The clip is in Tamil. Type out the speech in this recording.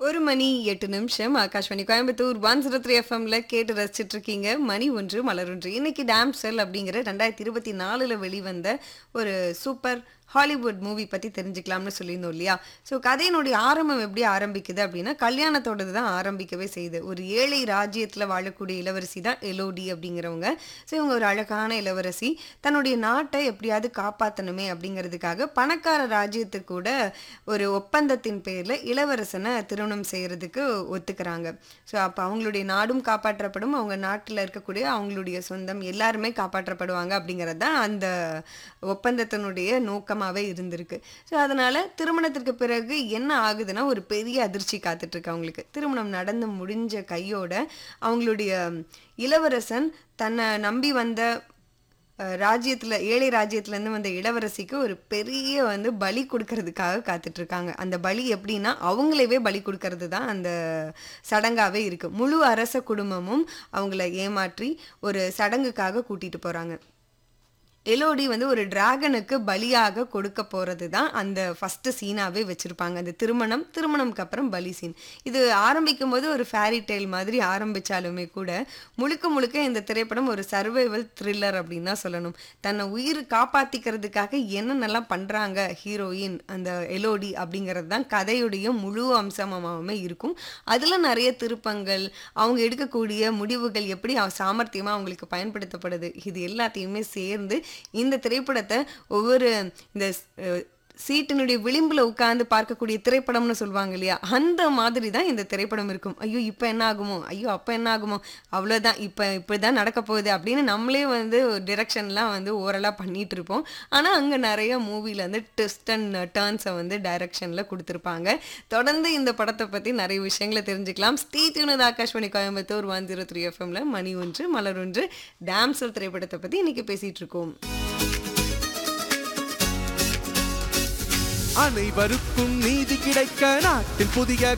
ஒரு மணி எட்டு நிமிஷம் Akashvani Coimbatore one zero three எஃப்எம்ல கேட்டு ரசிச்சிட்டு இருக்கீங்க மணி ஒன்று மலர் ஒன்று இன்னைக்கு டேம் செல் அப்படிங்கிற ரெண்டாயிரத்தி இருபத்தி நாலுல வெளிவந்த ஒரு சூப்பர் ஹாலிவுட் மூவி பற்றி தெரிஞ்சுக்கலாம்னு சொல்லியிருந்தோம் இல்லையா ஸோ கதையினுடைய ஆரம்பம் எப்படி ஆரம்பிக்குது அப்படின்னா கல்யாணத்தோடது தான் ஆரம்பிக்கவே செய்யுது ஒரு ஏழை ராஜ்யத்தில் வாழக்கூடிய இளவரசி தான் எலோடி அப்படிங்கிறவங்க ஸோ இவங்க ஒரு அழகான இளவரசி தன்னுடைய நாட்டை எப்படியாவது காப்பாற்றணுமே அப்படிங்கிறதுக்காக பணக்கார ராஜ்யத்துக்கு கூட ஒரு ஒப்பந்தத்தின் பேரில் இளவரசனை திருமணம் செய்கிறதுக்கு ஒத்துக்கிறாங்க ஸோ அப்போ அவங்களுடைய நாடும் காப்பாற்றப்படும் அவங்க நாட்டில் இருக்கக்கூடிய அவங்களுடைய சொந்தம் எல்லாருமே காப்பாற்றப்படுவாங்க அப்படிங்கிறது தான் அந்த ஒப்பந்தத்தினுடைய நோக்கமாகவே இருந்திருக்கு ஸோ அதனால் திருமணத்திற்கு பிறகு என்ன ஆகுதுன்னா ஒரு பெரிய அதிர்ச்சி காத்துட்ருக்கு அவங்களுக்கு திருமணம் நடந்து முடிஞ்ச கையோட அவங்களுடைய இளவரசன் தன்னை நம்பி வந்த அஹ், ராஜ்யத்துல ஏழை ராஜ்யத்துலேருந்து வந்த இளவரசிக்கு ஒரு பெரிய வந்து பலி கொடுக்கறதுக்காக காத்துட்டு இருக்காங்க அந்த பலி எப்படின்னா அவங்களவே பலி கொடுக்கறது தான் அந்த சடங்காவே இருக்கு முழு அரச குடும்பமும் அவங்கள ஏமாற்றி ஒரு சடங்குக்காக கூட்டிட்டு போறாங்க எலோடி வந்து ஒரு டிராகனுக்கு பலியாக கொடுக்க போகிறது தான் அந்த ஃபஸ்ட்டு சீனாகவே வச்சுருப்பாங்க அந்த திருமணம் திருமணம்க்கு அப்புறம் பலி சீன் இது ஆரம்பிக்கும் போது ஒரு ஃபேரி டெய்ல் மாதிரி ஆரம்பித்தாலுமே கூட முழுக்க முழுக்க இந்த திரைப்படம் ஒரு சர்வைவல் த்ரில்லர் அப்படின்னு தான் சொல்லணும் தன்னை உயிர் காப்பாற்றிக்கிறதுக்காக என்னென்னலாம் பண்ணுறாங்க ஹீரோயின் அந்த எலோடி அப்படிங்கிறது தான் கதையுடைய முழு அம்சமாகவே இருக்கும் அதில் நிறைய திருப்பங்கள் அவங்க எடுக்கக்கூடிய முடிவுகள் எப்படி அவ- சாமர்த்தியமா அவங்களுக்கு பயன்படுத்தப்படுது இது எல்லாத்தையுமே சேர்ந்து இந்த திரைப்படத்தை ஒவ்வொரு இந்த அஹ், சீட்டினுடைய விளிம்புல உட்கார்ந்து பார்க்கக்கூடிய திரைப்படம்னு சொல்லுவாங்க இல்லையா அந்த மாதிரி தான் இந்த திரைப்படம் இருக்கும் ஐயோ இப்போ என்ன ஆகுமோ ஐயோ அப்போ என்ன ஆகுமோ அவ்வளோதான் இப்போ இப்படி தான் நடக்க போகுது அப்படின்னு நம்மளே வந்து டிரெக்ஷன்லாம் வந்து ஓரலாக பண்ணிட்டு இருப்போம் ஆனால் அங்கே நிறைய மூவியில் வந்து ட்விஸ்ட் அண்ட் டேர்ன்ஸை வந்து டைரக்ஷனில் கொடுத்துருப்பாங்க தொடர்ந்து இந்த படத்தை பற்றி நிறைய விஷயங்களை தெரிஞ்சுக்கலாம் ஸ்டீ டியூனது Akashvani Coimbatore one zero three எஃப்எம்ல மணி ஒன்று மலர் ஒன்று டாம்சல் திரைப்படத்தை பற்றி இன்னைக்கு பேசிட்டு இருக்கோம் அனைவருக்கும் நீதி கிடைக்க நாட்டில் புதிய